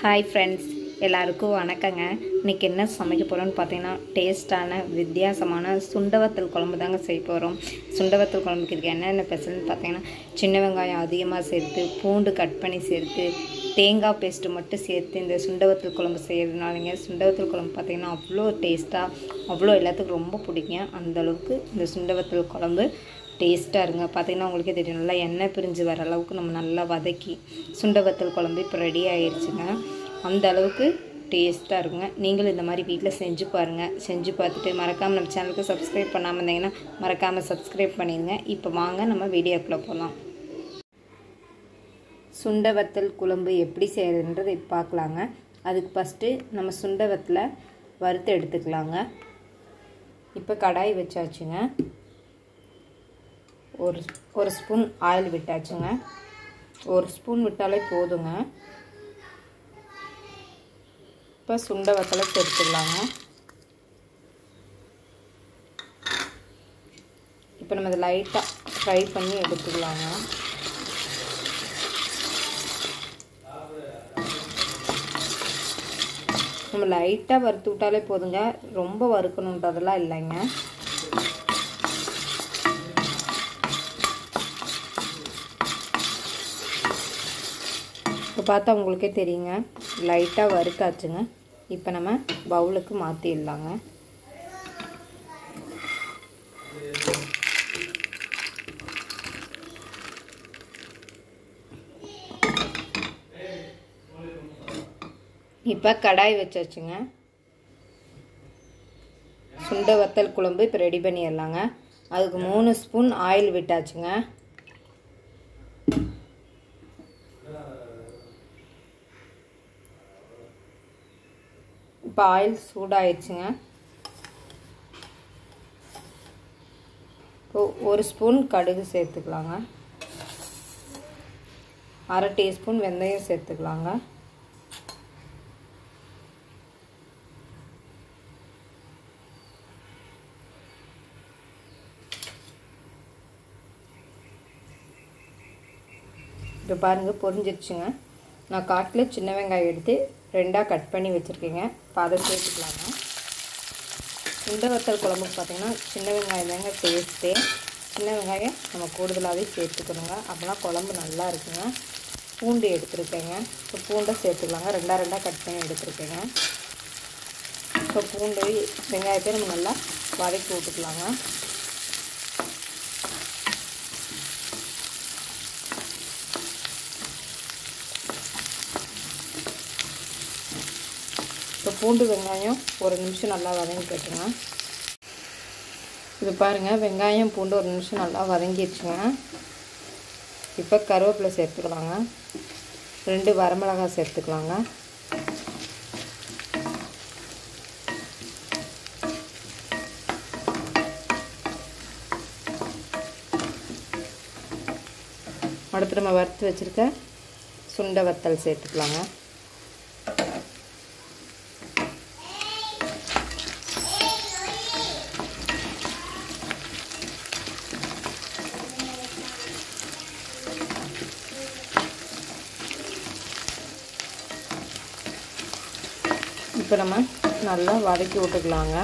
hi friends எல்லாருக்கும் வணக்கங்க இன்றைக்கி என்ன சமைக்க போகிறோம்னு பார்த்தீங்கன்னா டேஸ்டான வித்தியாசமான சுண்டவத்தல் குழம்பு தாங்க செய்ய போகிறோம் சுண்டவத்தல் குழம்புக்கு இதுக்கு என்னென்ன ஸ்பெஷல்னு பார்த்தீங்கன்னா சின்ன வெங்காயம் அதிகமாக சேர்த்து பூண்டு கட் பண்ணி சேர்த்து தேங்காய் பேஸ்ட்டு மட்டும் சேர்த்து இந்த சுண்டவத்தல் குழம்பு செய்கிறதுனாலங்க சுண்டவத்தல் குழம்பு பார்த்தீங்கன்னா அவ்வளோ டேஸ்ட்டாக அவ்வளோ எல்லாத்துக்கும் ரொம்ப பிடிக்கும் அந்த அளவுக்கு இந்த சுண்டவத்தல் குழம்பு டேஸ்ட்டாக இருங்க பார்த்தீங்கன்னா உங்களுக்கே தெரியும் நல்லா எண்ணெய் பிரிஞ்சு வர அளவுக்கு நம்ம நல்லா வதக்கி சுண்டவத்தல் குழம்பு இப்போ ரெடி ஆயிடுச்சுங்க அந்த அளவுக்கு டேஸ்ட்டாக இருக்குங்க நீங்களும் இந்த மாதிரி வீட்டில் செஞ்சு பாருங்கள் செஞ்சு பார்த்துட்டு மறக்காமல் நம்ம சேனலுக்கு சப்ஸ்கிரைப் பண்ணாமல் இருந்தீங்கன்னா மறக்காமல் சப்ஸ்கிரைப் பண்ணிடுங்க இப்போ வாங்க நம்ம வீடியோக்குள்ளே போகலாம் சுண்டவத்தல் குழம்பு எப்படி செய்கிறதுன்றது இப்போ பார்க்கலாங்க அதுக்கு ஃபஸ்ட்டு நம்ம சுண்டவத்தில் வறுத்து எடுத்துக்கலாங்க இப்போ கடாய் வச்சாச்சுங்க ஒரு ஒரு ஸ்பூன் ஆயில் விட்டாச்சுங்க ஒரு ஸ்பூன் விட்டாலே போதுங்க இப்போ சுண்டை வத்தலை சேர்த்துக்கலாங்க இப்போ நம்ம இதை லைட்டாக ஃப்ரை பண்ணி எடுத்துக்கலாங்க நம்ம லைட்டாக வறுத்து விட்டாலே போதுங்க ரொம்ப வறுக்கணுன்றதெல்லாம் இல்லைங்க இப்போ பார்த்தா உங்களுக்கே தெரியுங்க லைட்டாக வறுக்காச்சுங்க இப்போ நம்ம பவுலுக்கு மாற்றிடலாங்க இப்போ கடாய் வச்சாச்சுங்க சுண்டை வத்தல் குழம்பு இப்போ ரெடி பண்ணிடலாங்க அதுக்கு மூணு ஸ்பூன் ஆயில் விட்டாச்சுங்க இப்போ ஆயில் சூடாயிடுச்சுங்க இப்போ ஒரு ஸ்பூன் கடுகு சேர்த்துக்கலாங்க அரை டீஸ்பூன் வெந்தயம் சேர்த்துக்கலாங்க இப்போ பாருங்கள் பொரிஞ்சிருச்சுங்க நான் காட்டில் சின்ன வெங்காயம் எடுத்து ரெண்டாக கட் பண்ணி வச்சுருக்கேங்க இப்போ அதை சேர்த்துக்கலாங்க சுண்ட வத்தல் குழம்புக்கு பார்த்திங்கன்னா சின்ன வெங்காயம் தாங்க டேஸ்ட்டே சின்ன வெங்காயம் நம்ம கூடுதலாகவே சேர்த்துக்கணுங்க அப்போலாம் குழம்பு நல்லா இருக்குங்க பூண்டு எடுத்துருக்கேங்க இப்போ பூண்டை சேர்த்துக்கலாங்க ரெண்டாக ரெண்டாக கட் பண்ணி எடுத்துருக்கேங்க இப்போ பூண்டு வெங்காயத்தை நம்ம நல்லா வதக்கி விட்டுக்கலாங்க இப்போ பூண்டு வெங்காயம் ஒரு நிமிஷம் நல்லா வதங்கிக்கட்டுங்க இது பாருங்கள் வெங்காயம் பூண்டு ஒரு நிமிஷம் நல்லா வதங்கிடுச்சுங்க இப்போ கருவேப்பிலை சேர்த்துக்கலாங்க ரெண்டு வரமிளகாய் சேர்த்துக்கலாங்க அடுத்து நம்ம வறுத்து வச்சுருக்க சுண்டை வத்தல் சேர்த்துக்கலாங்க இப்போ நம்ம நல்லா வதக்கி விட்டுக்கலாங்க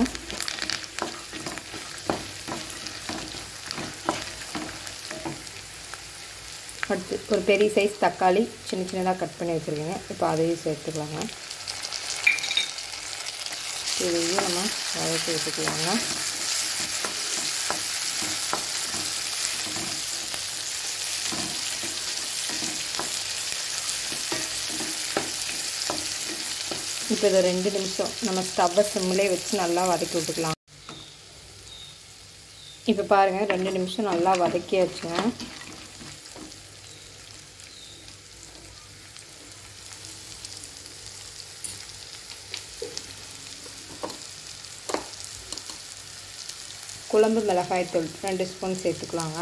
அடுத்து ஒரு பெரிய சைஸ் தக்காளி சின்ன சின்னதாக கட் பண்ணி வச்சுருக்கேங்க இப்போ அதையும் சேர்த்துக்கலாங்க இதையும் நம்ம வதக்கி விட்டுக்கலாங்க இப்போ இதை ரெண்டு நிமிஷம் நம்ம ஸ்டவ்வை சிம்மிலே வச்சு நல்லா வதக்கி விட்டுக்கலாம் இப்போ பாருங்கள் ரெண்டு நிமிஷம் நல்லா வதக்கியாச்சுங்க குழம்பு மிளகாய் தூள் ரெண்டு ஸ்பூன் சேர்த்துக்கலாங்க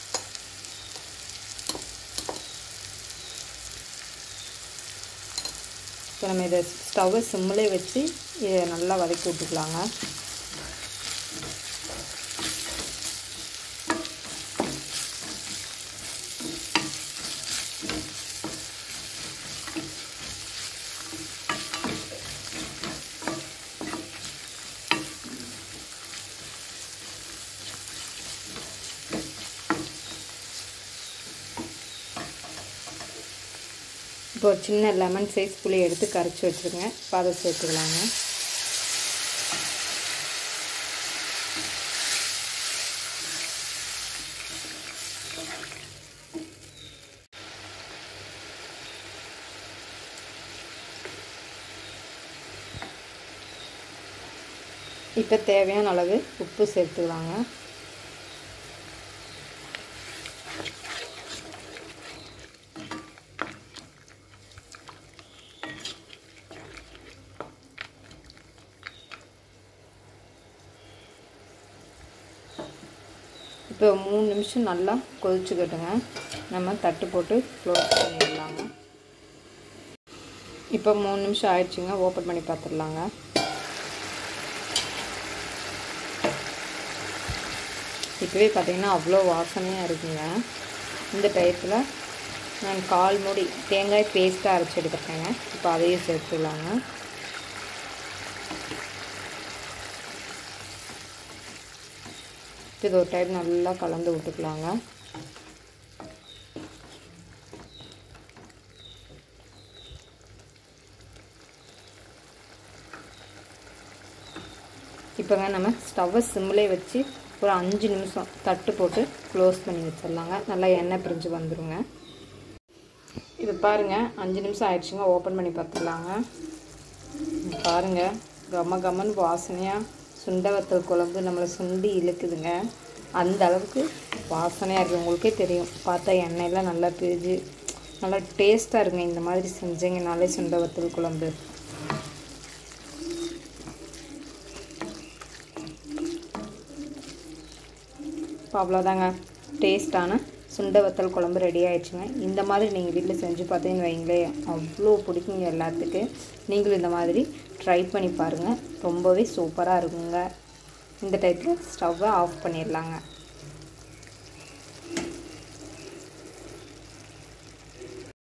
இப்போ நம்ம இதை ஸ்டவ்வை சிம்மிலே வச்சு இதை நல்லா வதக்கி விட்டுக்கலாங்க இப்போ ஒரு சின்ன லெமன் சைஸ் புளி எடுத்து கரைச்சி வச்சுருங்க இப்போ அதை சேர்த்துக்கலாங்க இப்போ தேவையான அளவு உப்பு சேர்த்துக்கலாங்க இப்போ மூணு நிமிஷம் நல்லா கொதிச்சுக்கட்டுங்க நம்ம தட்டு போட்டு க்ளோஸ் பண்ணிடலாங்க இப்போ மூணு நிமிஷம் ஆயிடுச்சுங்க ஓப்பன் பண்ணி பார்த்துடலாங்க இப்போவே பார்த்தீங்கன்னா அவ்வளோ வாசனையாக இருக்குங்க இந்த டயத்தில் நான் கால் மூடி தேங்காய் பேஸ்ட்டாக அரைச்சி எடுத்துருக்கேங்க இப்போ அதையும் சேர்த்துக்கலாங்க இது ஒரு டைம் நல்லா கலந்து விட்டுக்கலாங்க இப்போங்க நம்ம ஸ்டவ்வை சிம்மிலே வச்சு ஒரு அஞ்சு நிமிஷம் தட்டு போட்டு க்ளோஸ் பண்ணி வச்சிடலாங்க நல்லா எண்ணெய் பிரிஞ்சு வந்துடுங்க இது பாருங்கள் அஞ்சு நிமிஷம் ஆயிடுச்சுங்க ஓப்பன் பண்ணி பார்த்துடலாங்க பாருங்கள் கம கமன் வாசனையாக சுண்டவத்தல் குழம்பு நம்மளை சுண்டி இழுக்குதுங்க அந்த அளவுக்கு வாசனையாக இருக்குது உங்களுக்கே தெரியும் பார்த்தா எண்ணெயெல்லாம் நல்லா பிரிஞ்சு நல்லா டேஸ்ட்டாக இருக்குங்க இந்த மாதிரி செஞ்சீங்கனாலே சுண்டவத்தல் குழம்பு இப்போ அவ்வளோதாங்க டேஸ்ட்டான சுண்டை வத்தல் குழம்பு ரெடி ஆயிடுச்சுங்க இந்த மாதிரி நீங்கள் வீட்டில் செஞ்சு பார்த்தீங்கன்னு வைங்களேன் அவ்வளோ பிடிக்குங்க எல்லாத்துக்கு நீங்களும் இந்த மாதிரி ட்ரை பண்ணி பாருங்கள் ரொம்பவே சூப்பராக இருக்குங்க இந்த டைத்தில் ஸ்டவ்வை ஆஃப் பண்ணிடலாங்க